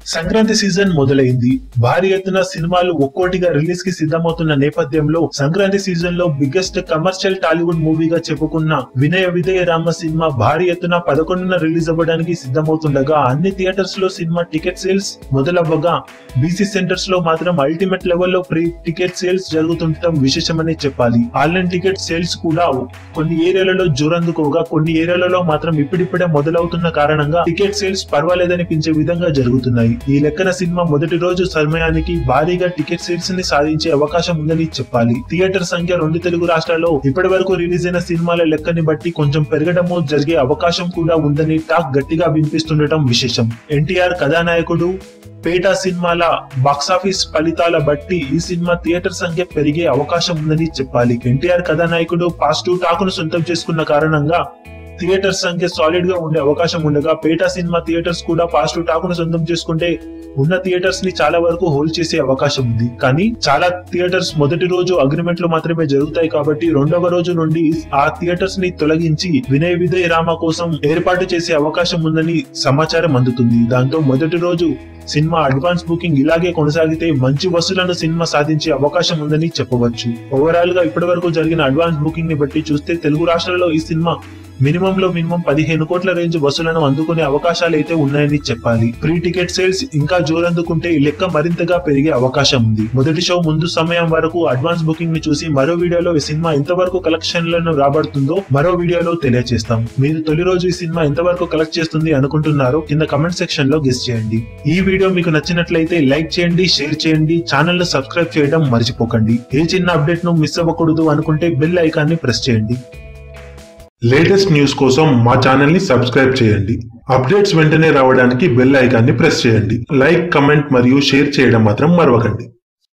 Sankranti season మొదలైంది భారీ ఎత్తున సినిమాలు ఒక్కోటిగా రిలీజ్ కి సిద్ధమవుతున్న నేపథ్యంలో సంక్రాంతి సీజన్ లో బిగ్గెస్ట్ కమర్షియల్ టాలీవుడ్ మూవీగా చెప్పుకున్న వినయ విజయ రామ సినిమా భారీ ఎత్తున పదకొండున రిలీజ్ అవ్వడానికి సిద్ధమవుతుండగా అన్ని థియేటర్స్ లో సినిమా టికెట్ సేల్స్ మొదలవ్వగా బీసీ సెంటర్స్ లో మాత్రం అల్టిమేట్ లెవెల్లో ప్రీ టికెట్ సేల్స్ జరుగుతుండటం విశేషమని చెప్పాలి ఆన్లైన్ టికెట్ సేల్స్ కూడా కొన్ని ఏరియాలలో జోరందుకోగా కొన్ని ఏరియాలలో మాత్రం ఇప్పుడిప్పుడే మొదలవుతున్న కారణంగా టికెట్ సేల్స్ పర్వాలేదనిపించే విధంగా జరుగుతున్నాయి ఈ లెక్కన సినిమా మొదటి రోజు సమయానికి భారీగా టికెట్ సేల్స్ ని సాధించే అవకాశం ఉందని చెప్పాలి థియేటర్ సంఖ్య రెండు తెలుగు రాష్ట్రాల్లో ఇప్పటి వరకు రిలీజ్ అయిన సినిమాల లెక్కని బట్టి కొంచెం పెరగడము జరిగే అవకాశం కూడా ఉందని టాక్ గట్టిగా వినిపిస్తుండటం విశేషం ఎన్టీఆర్ కథానాయకుడు పేటా సినిమాల బాక్సాఫీస్ ఫలితాల బట్టి ఈ సినిమా థియేటర్ సంఖ్య పెరిగే అవకాశం ఉందని చెప్పాలి ఎన్టీఆర్ కథానాయకుడు పాజిటివ్ టాకును సొంతం చేసుకున్న కారణంగా థియేటర్ సంఖ్య సాలిడ్ గా ఉండే అవకాశం ఉండగా పేటా సినిమా థియేటర్స్ కూడా పాజిటివ్ టాకును సొంతం చేసుకుంటే ఉన్న థియేటర్స్ ని చాలా వరకు హోల్డ్ చేసే అవకాశం ఉంది కానీ చాలా థియేటర్స్ మొదటి రోజు అగ్రిమెంట్లు మాత్రమే జరుగుతాయి కాబట్టి రెండవ రోజు నుండి ఆ థియేటర్స్ ని తొలగించి వినయ విజయ రామ కోసం ఏర్పాటు చేసే అవకాశం ఉందని సమాచారం అందుతుంది దాంతో మొదటి రోజు సినిమా అడ్వాన్స్ బుకింగ్ ఇలాగే కొనసాగితే మంచి వసూలను సినిమా సాధించే అవకాశం ఉందని చెప్పవచ్చు ఓవరాల్ గా ఇప్పటి వరకు జరిగిన అడ్వాన్స్ బుకింగ్ ని బట్టి చూస్తే తెలుగు రాష్ట్రాల్లో ఈ సినిమా మినిమం లో మినిమం పదిహేను కోట్ల రేంజ్ వసూలను అందుకునే అవకాశాలు అయితే ఉన్నాయని చెప్పాలి ప్రీ టికెట్ సేల్స్ ఇంకా జోరందుకుంటే ఈ లెక్క మరింతగా పెరిగే అవకాశం ఉంది మొదటి షో ముందు సమయం వరకు అడ్వాన్స్ బుకింగ్ ని చూసి మరో వీడియోలో ఈ సినిమా ఎంతవరకు కలెక్షన్లను రాబడుతుందో మరో వీడియోలో తెలియజేస్తాం మీరు తొలి రోజు ఈ సినిమా ఎంతవరకు కలెక్ట్ చేస్తుంది అనుకుంటున్నారో కింద కమెంట్ సెక్షన్ లో గెస్ చేయండి ఈ వీడియో మీకు నచ్చినట్లయితే లైక్ చేయండి షేర్ చేయండి ఛానల్ ను సబ్స్క్రైబ్ చేయడం మర్చిపోకండి ఏ చిన్న అప్డేట్ ను మిస్ అవ్వకూడదు అనుకుంటే బెల్ ఐకాన్ ని ప్రెస్ చేయండి లేటెస్ట్ న్యూస్ కోసం మా ఛానల్ ని సబ్స్క్రైబ్ చేయండి అప్డేట్స్ వెంటనే రావడానికి బెల్ ఐకాన్ ని ప్రెస్ చేయండి లైక్ కమెంట్ మరియు షేర్ చేయడం మాత్రం మరవకండి